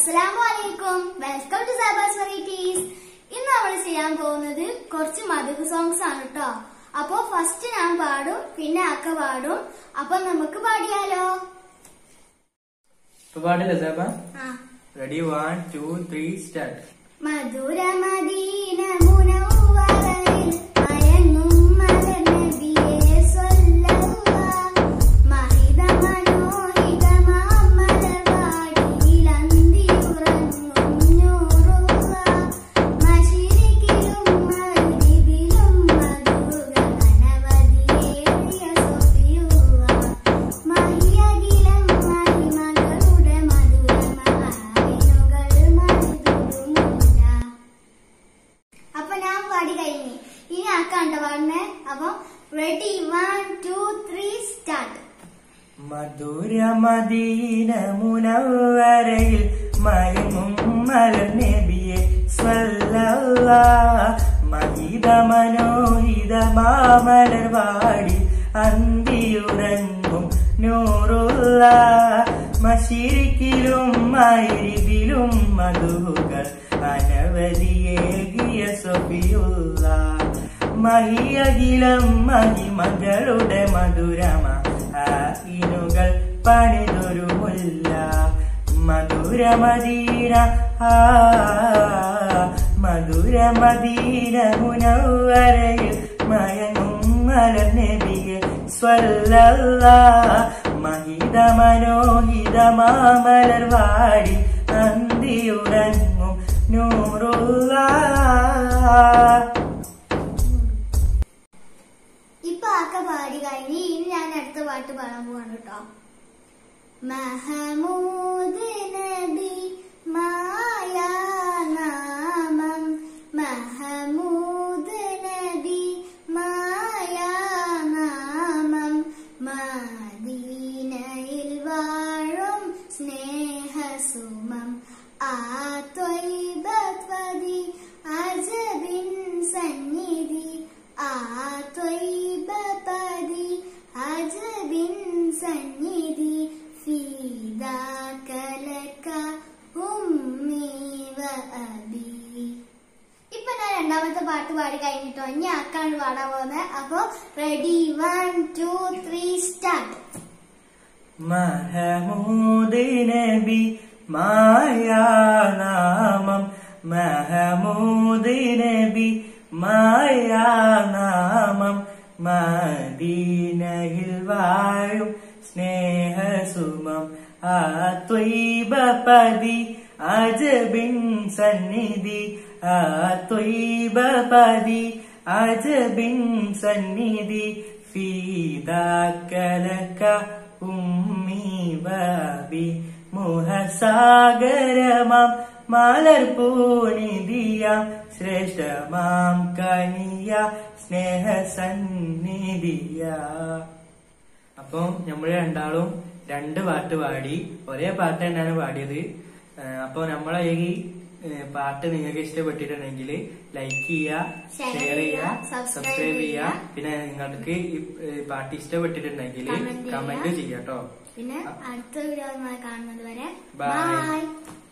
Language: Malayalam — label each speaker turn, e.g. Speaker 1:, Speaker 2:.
Speaker 1: അസ്സലാമു അലൈക്കും വെൽക്കം ടു സാബാസ് വെറൈറ്റീസ് ഇന്ന് നമ്മൾ ചെയ്യാൻ പോകുന്നത് കുറച്ച് മധുര സോങ്സ് ആണ് കേട്ടോ അപ്പൊ ഫസ്റ്റ് ഞാൻ പാടും പിന്നെ അക്ക പാടും അപ്പൊ നമുക്ക് പാടിയാലോ
Speaker 2: ഇപ്പൊ പാടില്ല സാബ
Speaker 1: ആ
Speaker 2: ready one two three start
Speaker 1: മധുര മദീന മുനവ്വറയിൽ മയങ്ങും മലനബിയെ സ്വല്ലല്ലാഹ്. മഹിത മനോഹിതമാം മലർവാടിയിൽ അന്തിയുറങ്ങും നൂറുല്ലാഹ്. മശരിക്കിലും മഗ്രിബിലും മധുകൾ അനവധിയേറിയ സൊഫിയുള്ളാഹ്. മഹിയകിലം മഹിമകളുടെ മധുരമ ആവിനുകൾ മണിതുരുമുല്ല. അപ്പൊ ഞാൻ പാടി കഴിഞ്ഞു ഇനി ആക്കാണ്ട പാടുന്നേ അപ്പൊ ready one two three start
Speaker 2: മധുര മദീന മുനവരയിൽ മയങ്ങും മലർനബിയെ സ്വല്ല മഹിത മനോഹിത മാമലർവാടി അന്തിയുറങ്ങും നൂറുള്ള മഷിരിക്കിലും മൈരിവിലും മധുകൾ അനവധിയേകിയ സൊഫിയുള്ള മഹിയകിലം മഹിമകളുടെ മധുരമ ആയിനുകൾ പണിതൊരു മുല്ല മധുരമദീന ആ മധുരമദീന മുനവരയിൽ മയങ്ങും മലർനബിയെ സ്വല്ല മഹിത മനോഹിത മാമലർവാടി അന്തിയുറങ്ങും നൂറുള്ള
Speaker 1: ഇപ്പൊ ആക്ക പാടി കഴിഞ്ഞ് ഇനി ഞാൻ അടുത്ത പാട്ട് പാടാൻ പോവാണ് കേട്ടോ മഹമൂദ് നബി മായാ നാമം മഹമൂദ് നബി മായാ നാമം മദീനയിൽ വാഴും സ്നേഹസുമം ആ ത്വയ്ബത്വതി അജബിൻ സന്നിധി ആ ത്വയ്ബപതി അജബിൻ സന്നിധി ഫീദാകലക ഉമ്മി വ അബി ഇപ്പൊ ഞാൻ രണ്ടാമത്തെ പാട്ട് പാടി കഴിഞ്ഞിട്ടോ ഇനി ആക്കാണ് പാടാൻ പോകുന്നത് അപ്പൊ ready one two three start
Speaker 2: Mahmood നബി മായാനാമം മഹമൂദ് നബി മായാനാമം മദീനയിൽ വാഴും സ്നേഹസുമം ആ ത്വയ്ബപതി അജബിൻ സന്നിധി ആ ത്വയ്ബപതി അജബിൻ സന്നിധി ഫീദാക്കലക ഉമ്മി വബി മുഹസാഗരമാം മലർപൂനിധിയാം ശ്രേഷ്ഠമാം കനിയ സ്നേഹസന്നിധിയ അപ്പം നമ്മൾ രണ്ടാളും രണ്ട് പാട്ട് പാടി ഒരേ പാട്ട് തന്നെയാണ് പാടിയത് ഏഹ് അപ്പൊ നമ്മളെ ഈ ഏഹ് പാട്ട് നിങ്ങൾക്ക് ഇഷ്ടപ്പെട്ടിട്ടുണ്ടെങ്കിൽ ലൈക്ക് ചെയ്യുക
Speaker 1: Share
Speaker 2: ഷെയർ ചെയ്യുക
Speaker 1: ചെയ്യുക, subscribe
Speaker 2: സബ്സ്ക്രൈബ് ചെയ്യുക
Speaker 1: ചെയ്യുക.
Speaker 2: പിന്നെ നിങ്ങൾക്ക് ഈ ഏഹ് പാട്ട് ഇഷ്ടപ്പെട്ടിട്ടുണ്ടെങ്കിൽ
Speaker 1: Comment ചെയ്യുക.
Speaker 2: കമന്റ് ചെയ്യാം കേട്ടോ
Speaker 1: പിന്നെ അടുത്ത വീഡിയോ കാണുന്നത് വരെ
Speaker 2: Bye.
Speaker 1: ബൈ